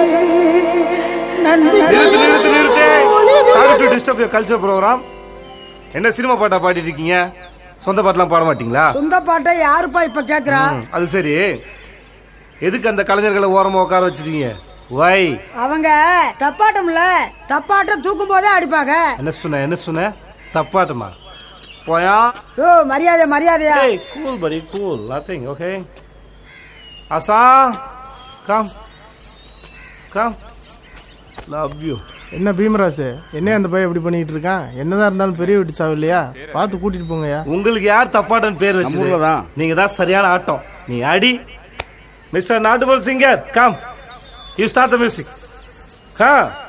நிறுத்து நிறுத்து நிறுத்து sorry to disturb your culture program என்ன சினிமா பாட்டா பாடிட்டு இருக்கீங்க சொந்த பாட்டெல்லாம் பாட மாட்டீங்களா சொந்த பாட்டை யாருப்பா இப்ப கேக்குறா ம், அது சரி எதுக்கு அந்த கலைஞர்களை ஓரமா உட்கார வச்சிருக்கீங்க வை அவங்க தப்பாட்டம்ல தப்பாட்டம் தூக்கும் போதே அடிப்பாங்க என்ன சொன்ன என்ன சொன்ன தப்பாட்டமா போயா ஓ மரியாதை மரியாதையா Hey, cool, buddy, cool. Nothing, okay? Asa, come. Come. Love you. என்ன பீமராசு என்ன அந்த பையன் இப்படி பண்ணிட்டு இருக்கான் என்னதான் இருந்தாலும் பெரிய வீட்டு சாவு இல்லையா பார்த்து கூட்டிட்டு போங்கய்யா உங்களுக்கு யார் தப்பாட்டன் பேர் நம்ம ஊர்ல வச்சது தான். நீங்க தான் சரியான ஆட்டம் நீ அடி மிஸ்டர் நாட்டுபல் singer come you start the music come